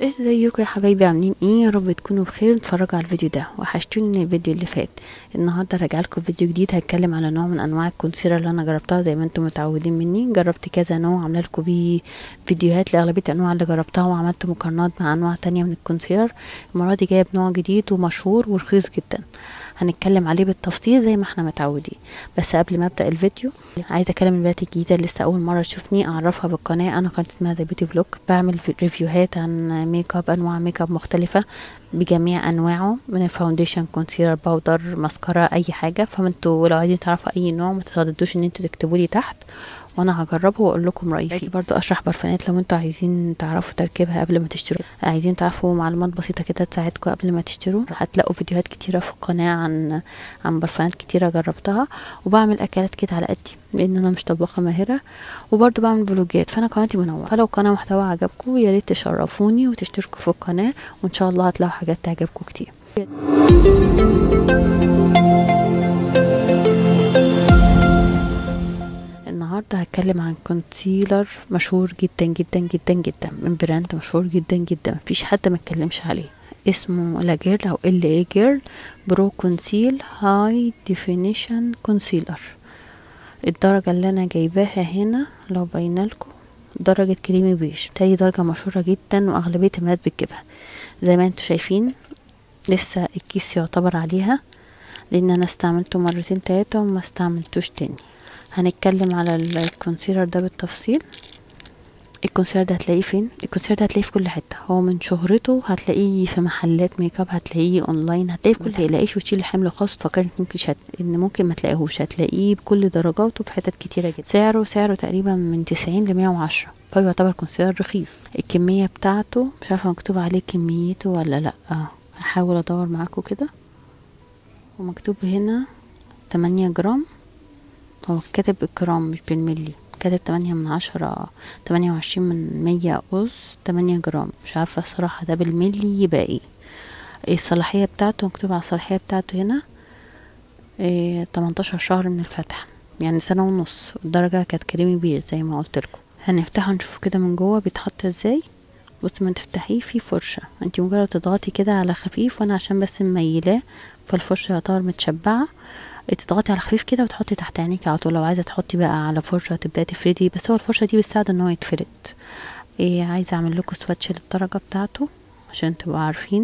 ازيكم يا حبايبي عاملين ايه يا رب تكونوا بخير اتفرجوا على الفيديو ده وحشتوني من الفيديو اللي فات النهارده راجع لكم فيديو جديد هتكلم على نوع من انواع الكونسيلر اللي انا جربتها زي ما انتم متعودين مني جربت كذا نوع عامله لكم بيه فيديوهات لاغلبيه الانواع اللي جربتها وعملت مقارنات مع انواع تانية من الكونسيلر المره دي جايب نوع جديد ومشهور ورخيص جدا هنتكلم عليه بالتفصيل زي ما احنا متعودين بس قبل ما ابدا الفيديو عايزه اكلم البنات الجديده اللي لسه اول مره تشوفني اعرفها بالقناه انا قناه اسمها ذا بيوتي فلوج بعمل ريفيوهات عن ميك اب انواع ميك اب مختلفه بجميع انواعه من الفاونديشن كونسيلر باودر ماسكارا اي حاجه فانتوا لو عايزين تعرفوا اي نوع ما تترددوش ان انتوا تكتبوا لي تحت وانا هجربه واقول لكم رايي فيه برضو اشرح برفانات لو انتوا عايزين تعرفوا تركيبها قبل ما تشتروا عايزين تعرفوا معلومات بسيطه كده تساعدكم قبل ما تشتروا هتلاقوا فيديوهات كتيره في القناه عن عن برفانات كتيره جربتها وبعمل اكلات كده على قدي لان انا مش طباخه ماهره وبرضو بعمل فلوجات فانا قناتي منوعه فلو قناه محتوى عجبكم يا ريت تشرفوني وتشتركوا في القناه وان شاء الله هتلاقوا حاجات تعجبكم كتير النهارده هتكلم عن كونسيلر مشهور جدا جدا جدا جدا من براند مشهور جدا جدا مفيش حد ما اتكلمش عليه اسمه لا جيرل او ال اي جيرل برو كونسيل هاي ديفينيشن كونسيلر الدرجة اللي انا جايباها هنا لو باينالكم درجة كريمي بيج تاني درجة مشهورة جدا واغلبية البنات بتجيبها زي ما انتوا شايفين لسه الكيس يعتبر عليها لان انا استعملته مرتين تلاتة وما استعملتوش تاني هنتكلم على الكونسيلر ده بالتفصيل الكونسيلر ده هتلاقيه فين الكونسيلر ده هتلاقيه في كل حته هو من شهرته هتلاقيه في محلات ميك اب هتلاقيه اونلاين هتلاقيه في كل تلاقيش وتشيل حمل خاص تفكري ممكن شت... ان ممكن ما تلاقيهوش هتلاقيه بكل درجاته في حتت كتيره جدا سعره سعره تقريبا من 90 ل 110 فهو يعتبر كونسيلر رخيص الكميه بتاعته مش عارفه مكتوب عليه كميته ولا لا هحاول ادور معاكم كده ومكتوب هنا 8 جرام هو كاتب بالجرام مش بالملي كاتب تمانية من عشرة تمانية وعشرين من مية أس تمانية جرام مش عارفة الصراحة ده بالملي يبقى ايه الصلاحية بتاعته مكتوب على الصلاحية بتاعته هنا ايه تمنتاشر شهر من الفتح يعني سنة ونص الدرجة كانت كريمي بيج زي ما قلت لكم هنفتحه نشوف كده من جوه بيتحط ازاي بص ما تفتحيه في فرشة انت مجرد تضغطي كده على خفيف وانا عشان بس مميلاه فالفرشة يعتبر متشبعة تضغطي على خفيف كده وتحطي تحت عينيكي على طول لو عايزه تحطي بقى على فرشه تبداي تفردي بس هو الفرشه دي بتساعد ان هو يتفرد إيه عايزه اعمل لكم سواتش للدرجه بتاعته عشان تبقوا عارفين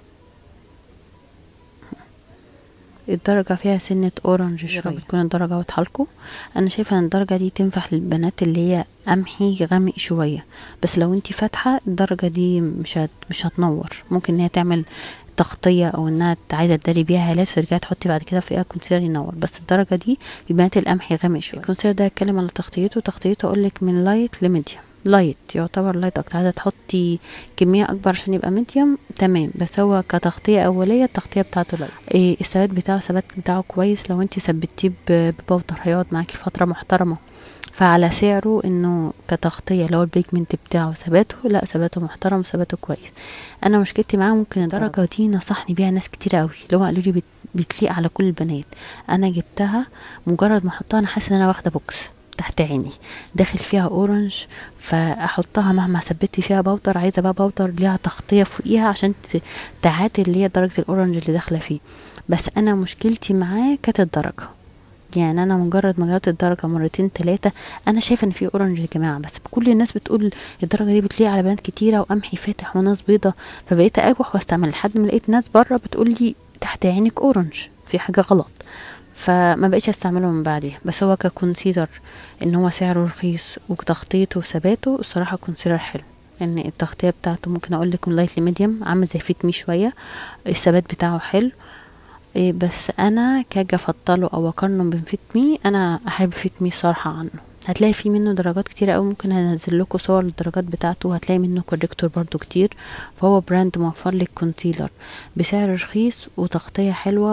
الدرجة فيها سنة اورنج شوية بتكون الدرجة واضحة لكم انا شايفة ان الدرجة دي تنفع للبنات اللي هي قمحي غامق شوية بس لو انتي فاتحة الدرجة دي مش هت... مش هتنور ممكن ان هي تعمل تغطيه او انها عايزه تداري بيها هالات فترجعي تحطي بعد كده فوقها كونسيلر ينور بس الدرجه دي بيبانت القمح غامق شويه الكونسيلر ده هتكلم على تغطيته تغطيته اقول لك من لايت لميديوم لايت يعتبر لايت اكتر عايزه تحطي كميه اكبر عشان يبقى ميديوم تمام بس هو كتغطيه اوليه التغطيه بتاعته لايت إيه الثبات بتاعه الثبات بتاعه كويس لو انت ثبتيه ببودر هيقعد معاكي فتره محترمه فعلى سعره انه كتغطيه لو البيجمنت بتاعه ثباته لا ثباته محترم ثباته كويس انا مشكلتي معاه ممكن الدرجه دي نصحني بيها ناس كتير قوي اللي هو قالوا لي بتليق على كل البنات انا جبتها مجرد ما احطها انا حاسه ان انا واخده بوكس تحت عيني داخل فيها اورنج فاحطها مهما ثبتي فيها بودر عايزه بقى بودر ليها تغطيه فوقيها عشان تعاتل اللي هي درجه الاورنج اللي داخله فيه بس انا مشكلتي معاه كانت الدرجه يعني انا مجرد ما جربت الدرجه مرتين ثلاثه انا شايفه ان في اورنج يا جماعه بس كل الناس بتقول الدرجه دي بتليق على بنات كتيره وقمحي فاتح وناس بيضه فبقيت اجوح واستعمل لحد ما لقيت ناس بره بتقول لي تحت عينك اورنج في حاجه غلط فما بقيتش استعمله من بعديها بس هو ككونسيلر ان هو سعره رخيص وتغطيته وثباته الصراحه كونسيلر حلو ان يعني التغطيه بتاعته ممكن اقول لكم لايت ميديوم عامل زي فيت مي شويه الثبات بتاعه حلو إيه بس انا كاجي افضله او اقارنه بين فيت مي انا احب فيت مي صراحه عنه هتلاقي فيه منه درجات كتير قوي ممكن هنزل لكم صور للدرجات بتاعته هتلاقي منه كوريكتور برضو كتير فهو براند موفر لك كونسيلر بسعر رخيص وتغطيه حلوه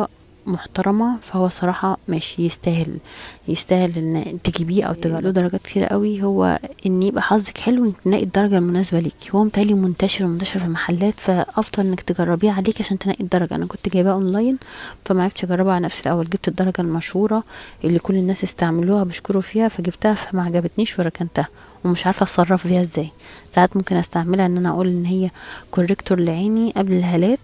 محترمه فهو صراحه ماشي يستاهل يستاهل ان تجيبيه او تجيبيه له درجات كتير قوي هو ان يبقى حظك حلو انك تنقي الدرجه المناسبه ليكي هو متهيألي منتشر منتشر في محلات فافضل انك تجربيه عليكي عشان تنقي الدرجه انا كنت جايباه اونلاين فما عرفتش اجربها على نفسي الاول جبت الدرجه المشهوره اللي كل الناس استعملوها بيشكروا فيها فجبتها فما عجبتنيش وركنتها ومش عارفه اتصرف فيها ازاي ساعات ممكن استعملها ان انا اقول ان هي كوريكتور لعيني قبل الهالات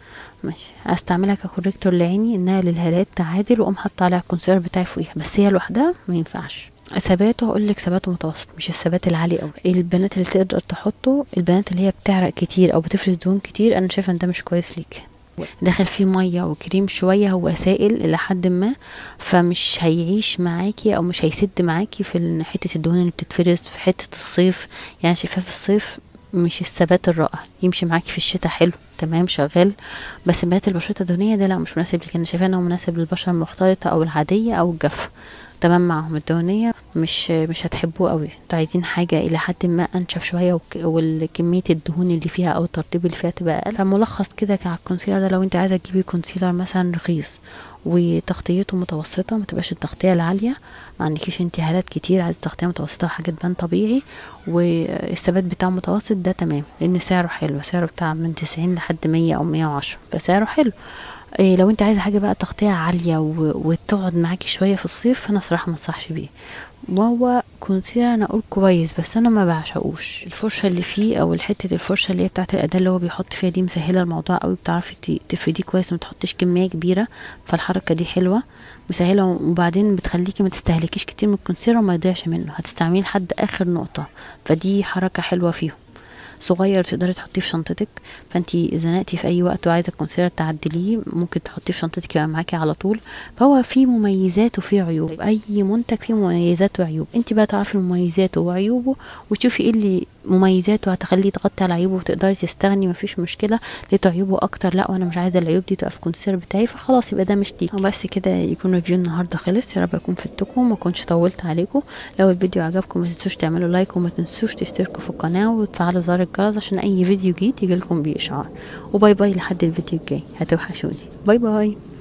ماشي استعملها ككوريكتور لعيني انها للهالات تعادل واقوم حاطه عليها الكونسيلر بتاعي فوقيها بس هي لوحدها ما ينفعش ثباته هقول لك ثباته متوسط مش الثبات العالي قوي البنات اللي تقدر تحطه البنات اللي هي بتعرق كتير او بتفرز دهون كتير انا شايفه ان ده مش كويس ليك داخل فيه ميه وكريم شويه هو سائل الى حد ما فمش هيعيش معاكي او مش هيسد معاكي في حته الدهون اللي بتتفرز في حته الصيف يعني شايفاه في الصيف مش الثبات الرائع يمشي معاكي في الشتاء حلو تمام شغال بس البنات البشرتها الدهنيه ده لا مش مناسب لك انا شايفاه انه مناسب للبشره المختلطه او العاديه او الجافه تمام معاهم الدهنيه مش مش هتحبوه قوي انتوا عايزين حاجه الى حد ما انشف شويه وكميه الدهون اللي فيها او الترطيب اللي فيها تبقى اقل فملخص كده على الكونسيلر ده لو انت عايزه تجيبي كونسيلر مثلا رخيص وتغطيته متوسطه ما تبقاش التغطيه العاليه ما عندكيش انت هالات كتير عايزه تغطيه متوسطه وحاجه تبان طبيعي والثبات بتاعه متوسط ده تمام لان سعره حلو سعره بتاع من 90 لحد 100 او 110 فسعره حلو إيه لو انت عايزه حاجه بقى تغطيه عاليه وتقعد معاكي شويه في الصيف فانا صراحه ما انصحش بيه وهو كونسيلر انا اقول كويس بس انا ما بعشقوش الفرشه اللي فيه او حته الفرشه اللي هي بتاعه الاداه اللي هو بيحط فيها دي مسهله الموضوع قوي بتعرفي تفرديه كويس وما تحطيش كميه كبيره فالحركه دي حلوه مسهله وبعدين بتخليكي ما تستهلكيش كتير من الكونسيلر وما يضيعش منه هتستعمليه لحد اخر نقطه فدي حركه حلوه فيهم صغير تقدري تحطيه في شنطتك فانتي زنقتي في اي وقت وعايزه الكونسيلر تعدليه ممكن تحطيه في شنطتك يبقى معاكي على طول فهو فيه مميزات وفيه عيوب اي منتج فيه مميزات وعيوب انت بقى تعرفي مميزاته وعيوبه وتشوفي ايه اللي مميزاته هتخليه تغطي على عيوبه وتقدري تستغني مفيش مشكله لقيت عيوبه اكتر لا وانا مش عايزه العيوب دي تبقى في الكونسيلر بتاعي فخلاص يبقى ده مش ليكي وبس كده يكون ريفيو النهارده خلص يا رب اكون فدتكم ما كنتش طولت عليكم لو الفيديو عجبكم ما تنسوش تعملوا لايك وما تنسوش تشتركوا في القناه وتفعلوا زر الجرس عشان اي فيديو جديد يجيلكم بإشعار وباي باي لحد الفيديو الجاي هتوحشوني باي باي